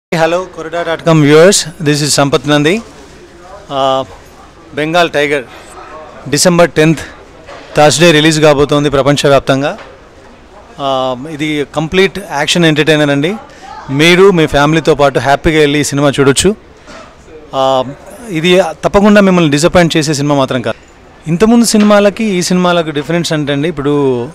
hello Korida dot com viewers this is Sampath Nandi Bengal tiger December tenth Thursday release కాబోతోంది ప్రపంచవ్యాప్తంగా Uh, ఇది complete action entertainer అండి మీరు మీ ఫ్యామిలీతో పాటు హ్యాపీగా వెళ్ళి ఈ సినిమా చూడొచ్చు Uh, ఇది తప్పకుండా మిమ్మల్ని డిసప్పాయింట్ చేసే సినిమా మాత్రం కాదు ఇంతకుముందు సినిమాలకి ఈ సినిమాలకు డిఫరెన్స్ అంటే అండి ఇప్పుడు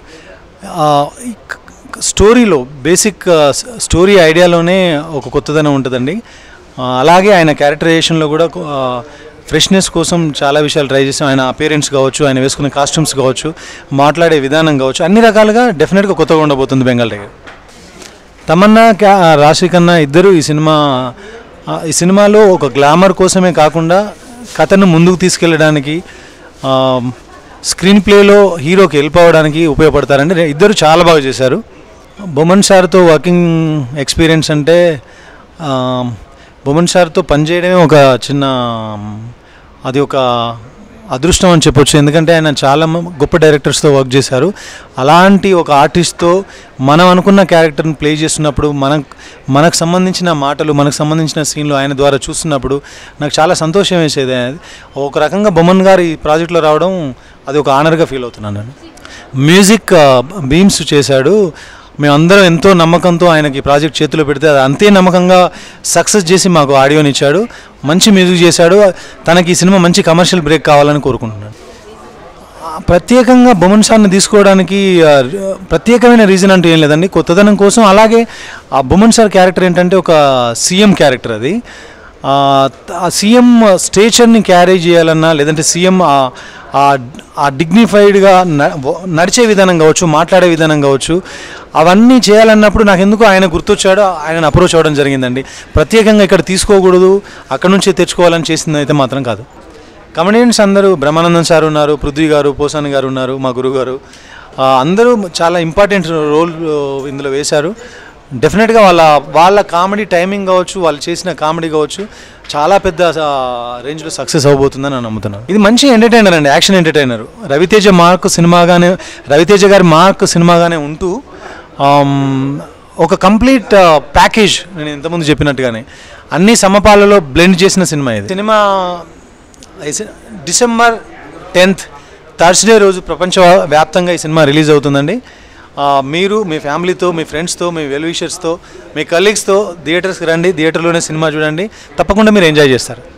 ఆ, ఈ క- క- స్టోరీలో బేసిక్ ఆ, స్- స్టోరీ ఐడియాలోనే ఒక కొత్తదనం ఉంటుందండి ఆ, అలాగే ఆయన క్యారెక్టరైజేషన్లో కూడా కొ- ఆ, ఫ్రెష్నెస్ కోసం చాలా విషయాలు ట్రై చేసాం ఆయన అపేరెంట్స్ కావచ్చు ఆయన వేసుకునే కాస్ట్యూమ్స్ కావచ్చు మాట్లాడే విధానం కావచ్చు అన్ని రకాలుగా డెఫినెట్గా కొత్తగా ఉండబోతుంది బెంగాల్ టైగర్ తమన్నా క్యా- రాశి కన్నా ఇద్దరు ఈ సినిమా ఆ, ఈ సినిమాలో ఒక గ్లామర్ కోసమే కాకుండా కథను ముందుకు తీసుకెళ్ళడానికి ఆ, స్క్రీన్ ప్లేలో హీరోకి హెల్ప్ అవ్వడానికి ఉపయోగపడతారండి రే- ఇద్దరు చాలా బాగా చేశారు బొమన్ సార్తో వర్కింగ్ ఎక్స్పీరియన్స్ అంటే ఆ, బొమన్ సార్తో పనిచేయడమే ఒక చిన్న అది ఒక అదృష్టం అని చెప్పొచ్చు ఎందుకంటే ఆయన చాలా మ- గొప్ప డైరెక్టర్స్తో వర్క్ చేశారు అలాంటి ఒక ఆర్టిస్ట్తో మనం అనుకున్న క్యారెక్టర్ని ప్లే చేస్తున్నప్పుడు మనం మనకు సంబంధించిన మాటలు మనకు సంబంధించిన సీన్లు ఆయన ద్వారా చూస్తున్నప్పుడు నాకు చాలా సంతోషం వేసేది అది ఒక రకంగా బొమ్మన్ గారు ఈ ప్రాజెక్ట్లో రావడం అది ఒక ఆనర్గా ఫీల్ అవుతున్నాను నేను మ్యూజిక్ బీమ్స్ చేశాడు మేమందరం ఎంతో నమ్మకంతో ఆయనకి ఈ ప్రాజెక్ట్ చేతిలో పెడితే అది అంతే నమ్మకంగా సక్సెస్ చేసి మాకు ఆడియోని ఇచ్చాడు మంచి మ్యూజిక్ చేశాడు తనకి ఈ సినిమా మంచి కమర్షియల్ బ్రేక్ కావాలని కోరుకుంటున్నాను ఆ, ప్రత్యేకంగా బొమన్ సార్ని తీసుకోవడానికి ఆ, ర- ప్రత్యేకమైన రీజన్ అంటూ ఏం లేదండి కొత్తదనం కోసం అలాగే ఆ బొమన్ సార్ క్యారెక్టర్ ఏంటంటే ఒక సీఎం క్యారెక్టర్ అది ఆ, త- ఆ సీఎం స్టేచర్ని క్యారీ చేయాలన్నా లేదంటే సీఎం ఆ- ఆ- ఆ డిగ్నిఫైడ్గా నడిచే విధానం కావచ్చు మాట్లాడే విధానం కావచ్చు అవన్నీ చేయాలన్నప్పుడు నాకు ఎందుకు ఆయన గుర్తొచ్చాడో ఆయన అప్రోచ్ అవ్వడం జరిగిందండి ప్రత్యేకంగా ఇక్కడ తీసుకోకూడదు అక్కడ నుంచే తెచ్చుకోవాలని చేసింది అయితే మాత్రం కాదు కమెడియన్స్ అందరూ బ్రహ్మానందం సార్ ఉన్నారు పృథ్వీ గారు పోసాని గారు ఉన్నారు మా గురువు గారు ఆ, అందరూ చాలా ఇంపార్టెంట్ రోల్ ఇందులో వేశారు డెఫినెట్గా వాళ్ళ వాళ్ళ కామెడీ టైమింగ్ కావచ్చు వాళ్ళు చేసిన కామెడీ కావచ్చు చాలా పెద్ద ఆ, రేంజ్లో సక్సెస్ అవబోతుందని నేను నమ్ముతున్నాను ఇది మంచి ఎంటర్టైనర్ అండి యాక్షన్ ఎంటర్టైనర్ రవితేజ మార్క్ సినిమాగానే రవితేజ గారి మార్క్ సినిమాగానే ఉంటూ ఆమ్, ఒక కంప్లీట్ ప్యాకేజ్ నేను ఇంతకుముందు చెప్పినట్టుగానే అన్ని సమపాలలో బ్లెండ్ చేసిన సినిమా ఇది సినిమా ఐస- డిసెంబర్ టెన్త్ థర్స్డే రోజు ప్రపంచ వ్యాప్తంగా ఈ సినిమా రిలీజ్ అవుతుందండి ఆ, మీరు మీ ఫ్యామిలీతో మీ ఫ్రెండ్స్తో మీ వెల్ విషర్స్తో మీ కలీగ్స్తో థియేటర్స్కి రండి థియేటర్లోనే సినిమా చూడండి తప్పకుండా మీరు ఎంజాయ్ చేస్తారు